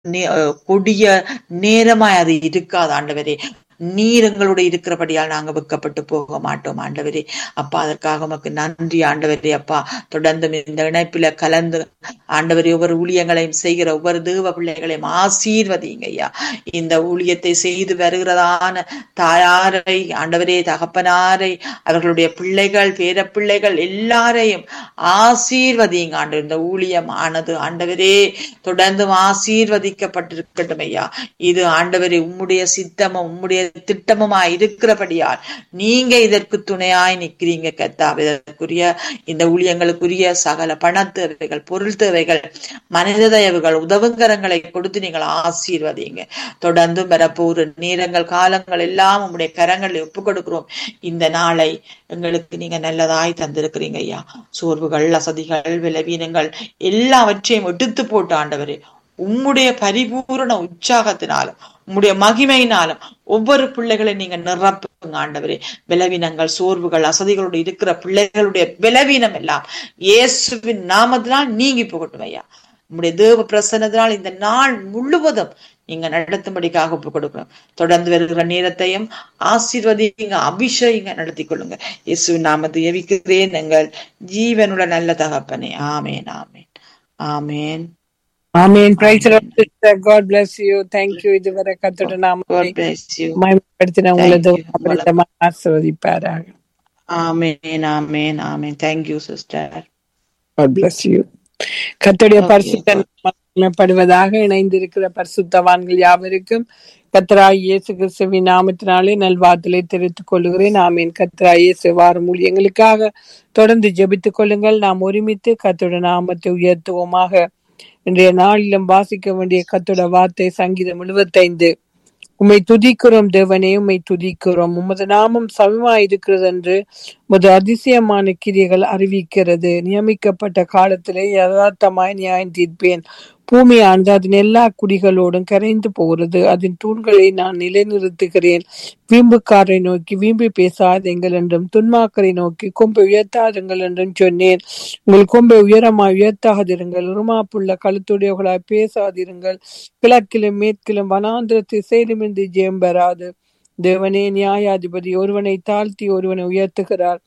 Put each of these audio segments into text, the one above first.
நே- அஹ் கொடிய நேரமாய் அது இருக்காது ஆண்டவரே நீர் எங்களோட இருக்கிறபடியால் நாங்க வெட்கப்பட்டு போக மாட்டோம் ஆண்டவரே அப்பா அதற்காக உமக்கு நன்றி ஆண்டவரே அப்பா தொடர்ந்து இந்த இணைப்பில கலந்து ஆண்டவரே ஒவ்வொரு ஊழியங்களையும் செய்கிற ஒவ்வொரு தேவ பிள்ளைகளையும் ஆசீர்வதிங்க ஐயா இந்த ஊழியத்தை செய்து வருகிறதான தாயாரை ஆண்டவரே தகப்பனாரை அவர்களுடைய பிள்ளைகள் பேர பிள்ளைகள் எல்லாரையும் ஆசீர்வதிங்க ஆண்டு இந்த ஊழியம் ஆனது ஆண்டவரே தொடர்ந்து ஆசீர்வதிக்கப்பட்டிருக்கட்டும் ஐயா இது ஆண்டவரே உம்முடைய சித்தமும் உம்முடைய திட்டமுமா இருக்கிறபடியால் நீங்க இதற்கு துணையாய் நிக்கிறீங்க கத்தாவே இதற்குரிய இந்த ஊழியங்களுக்குரிய சகல பண தேவைகள் பொருள் தேவைகள் மனித தயவுகள் உதவுங்கரங்களை கொடுத்து நீங்கள் ஆசீர்வதிங்க தொடர்ந்து வரப்போற நேரங்கள் காலங்கள் எல்லாம் உம்முடைய கரங்களில் ஒப்புக் கொடுக்கிறோம் இந்த நாளை எங்களுக்கு நீங்க நல்லதாய் தந்திருக்கிறீங்க ஐயா சோர்வுகள் அசதிகள் விளவீனங்கள் எல்லாவற்றையும் எடுத்து போட்டு ஆண்டவரே உம்முடைய பரிபூரண உற்சாகத்தினாலும் உம்முடைய மகிமையினாலும் ஒவ்வொரு பிள்ளைகளை நீங்க நிரப்புங்க ஆண்டவரே பலவீனங்கள் சோர்வுகள் அசதிகளோடு இருக்கிற பிள்ளைகளுடைய பலவீனம் எல்லாம் இயேசுவின் நாமத்தினால் நீங்கி போகட்டும் ஐயா உம்முடைய தேவ பிரசன்னத்தினால் இந்த நாள் முழுவதும் நீங்க நடத்தும்படிக்காக ஒப்புக் கொடுக்கணும் தொடர்ந்து வருகிற நேரத்தையும் ஆசீர்வதிங்க அபிஷேகங்க நடத்தி கொள்ளுங்க இயேசுவின் நாமத்தை எவிக்கிறேன் எங்கள் ஜீவனுள்ள நல்ல தகப்பனே ஆமேன் ஆமேன் ஆமேன் ஆமீன் praise sister God bless you thank you இதுவரை கத்தோட நாமத்தை God bless you. மகிமைப்படுத்தின உங்களது Thank you. அபரிதமாக ஆசிர்வதிப்பாராக ஆமேன் ஆமேன் ஆமேன் thank you sister God bless you கர்த்தருடைய Okay, பரிசுத்த நாமப்படுவதாக இணைந்திருக்கிற பரிசுத்தவான்கள் யாவருக்கும் கத்தராய் இயேசு கிறிஸ்துவின் நாமத்தினாலே நல்வாழ்த்தலை தெரிவித்துக் கொள்கிறேன் ஆமீன் கத்தராய் இயேசு வாரம் ஊழியங்களுக்காக தொடர்ந்து ஜெபித்துக் கொள்ளுங்கள் நாம் ஒருமித்து கத்தோட நாமத்தை உயர்த்துவோமாக இன்றைய நாளிலும் வாசிக்க வேண்டிய கத்தோட வார்த்தை சங்கீதம் எழுபத்தைந்து உம்மை துதிக்கிறோம் தேவனே உம்மை துதிக்கிறோம் உமது நாமம் சமமா இருக்கிறது என்று உமது அதிசயமான கிரியைகள் அறிவிக்கிறது நியமிக்கப்பட்ட காலத்திலே யதார்த்தமாய் நியாயம் தீர்ப்பேன் பூமியானது அதன் எல்லா குடிகளோடும் கரைந்து போகிறது அதன் தூண்களை நான் நிலைநிறுத்துகிறேன் வீம்புக்காரை நோக்கி வீம்பு பேசாதீங்கள் என்றும் துன்மாக்கரை நோக்கி கொம்பை உயர்த்தாதுங்கள் என்றும் சொன்னேன் உங்கள் கொம்பை உயரமாய் உயர்த்தாதிருங்கள் உருமாப்புள்ள கழுத்துடையவர்களாய் பேசாதிருங்கள் கிழக்கிலும் மேற்கிலும் வனாந்திர திசையிலும் இருந்து ஜெயம் பெறாது தேவனே நியாயாதிபதி ஒருவனை தாழ்த்தி ஒருவனை உயர்த்துகிறார்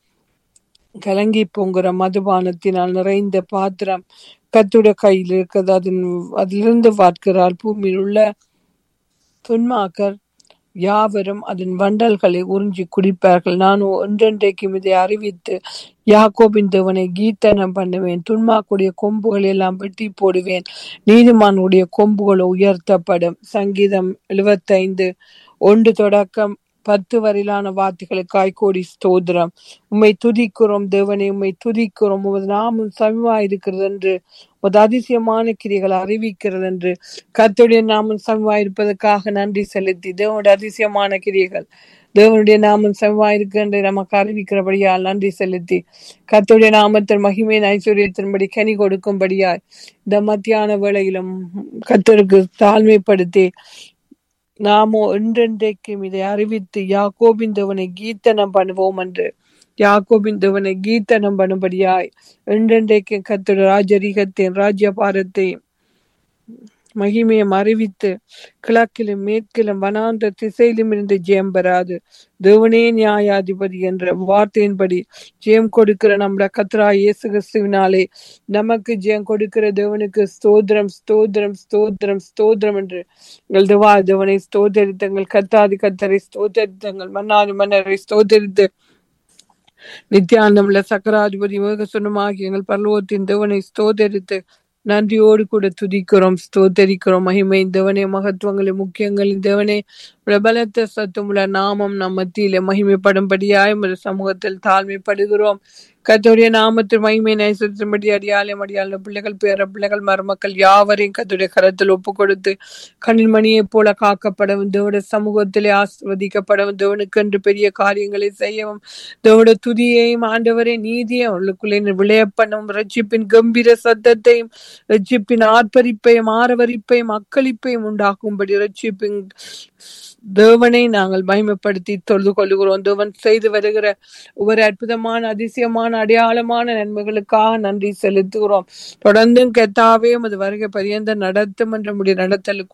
கலங்கி பொங்குற மதுபானத்தினால் நிறைந்த பாத்திரம் கத்துட கையில் இருக்கிறது அதன் அதிலிருந்து பார்க்கிறார் பூமியில் உள்ள துன்மாக்கர் யாவரும் அதன் வண்டல்களை உறிஞ்சி குடிப்பார்கள் நான் ஒன்றென்றைக்கும் இதை அறிவித்து யாக்கோபின் தேவனை கீர்த்தனம் பண்ணுவேன் துன்மாக்குடைய கொம்புகள் எல்லாம் வெட்டி போடுவேன் நீதிமானுடைய கொம்புகள் உயர்த்தப்படும் சங்கீதம் எழுபத்தைந்து ஒன்று தொடக்கம் பத்து வரையிலான வார்த்தைகளுக்காய் கோடி ஸ்தோத்திரம் உம்மை துதிக்கிறோம் தேவனே உம்மை துதிக்கிறோம் உமது நாமம் சமமா இருக்கிறது என்று உமது அதிசயமான கிரிகளை அறிவிக்கிறது என்று கர்த்தருடைய நாமம் சமமா இருப்பதற்காக நன்றி செலுத்தி தேவனுடைய அதிசயமான கிரியைகள் தேவனுடைய நாமம் செவ்வா என்று நமக்கு அறிவிக்கிறபடியால் நன்றி செலுத்தி கர்த்தருடைய நாமத்தின் மகிமையின் ஐஸ்வர்யத்தின்படி கனி கொடுக்கும்படியாய் இந்த மத்தியான வேளையிலும் கர்த்தருக்கு தாழ்மைப்படுத்தி நாமோ என்றென்றைக்கும் இதை அறிவித்து யாக்கோபின் தேவனை கீர்த்தனம் பண்ணுவோம் என்று யாக்கோபின் தேவனை கீர்த்தனம் பண்ணும்படியாய் என்றென்றைக்கும் கர்த்தர் ராஜரீகத்தையும் ராஜ்யபாரத்தையும் மகிமையும் அறிவித்து கிழக்கிலும் மேற்கிலும் வனாந்த திசையிலும் இருந்து ஜெயம் பெறாது தேவனே நியாயாதிபதி என்ற வார்த்தையின்படி ஜெயம் கொடுக்கிற நம்முடைய கத்ரா இயேசு கிறிஸ்துவினாலே நமக்கு ஜெயம் கொடுக்கிற தேவனுக்கு ஸ்தோத்திரம் ஸ்தோத்திரம் ஸ்தோத்திரம் ஸ்தோத்திரம் என்று எங்கள் தேவா தேவனை ஸ்தோத்தரித்தங்கள் கத்தாதி கத்தரை ஸ்தோத்தரித்தங்கள் மன்னாதி மன்னரை ஸ்தோத்தரித்து நித்யானந்தமுள்ள சக்கராதிபதி வேகசுனமாகி எங்கள் பரலோகத்தின் தேவனை ஸ்தோத்தரித்து நன்றியோடு கூட துதிக்கிறோம் ஸ்தோத்தரிக்கிறோம் மகிமை தேவனே மகத்துவங்களின் முக்கியங்களின் தேவனே பிரபலத்த சத்துமுள்ள நாமம் நம் மத்தியிலே மகிமைப்படும்படியாய் ஒரு சமூகத்தில் தாழ்மைப்படுகிறோம் கத்தோடைய நாமத்தில் மகிமை நேசத்தின்படி அடியாலே அடியாள பிள்ளைகள் பேர பிள்ளைகள் மருமக்கள் யாவரையும் கத்துடைய கரத்தில் ஒப்பு கொடுத்து கண்ணில் மணியைப் போல காக்கப்படவும் தேவட சமூகத்திலே ஆஸ்வதிக்கப்படவும் தேவனுக்கென்று பெரிய காரியங்களை செய்யவும் தேவட துதியையும் ஆண்டவரே நீதியை அவர்களுக்குள்ளே விளைய பண்ணவும் ரட்சிப்பின் கம்பீர சத்தத்தையும் ரட்சிப்பின் ஆர்ப்பரிப்பையும் ஆரவரிப்பையும் அக்களிப்பையும் உண்டாக்கும்படி ரட்சிப்பின் தேவனை நாங்கள் மகிமைப்படுத்தி தொழுது கொள்கிறோம் தேவன் செய்து வருகிற ஒவ்வொரு அற்புதமான அதிசயமான அடையாளமான நன்மைகளுக்காக நன்றி செலுத்துகிறோம் தொடர்ந்தும் கெத்தாவே உமது வருகை பரியந்த நடத்தும் என்ற முடிய நடத்தலுக்கு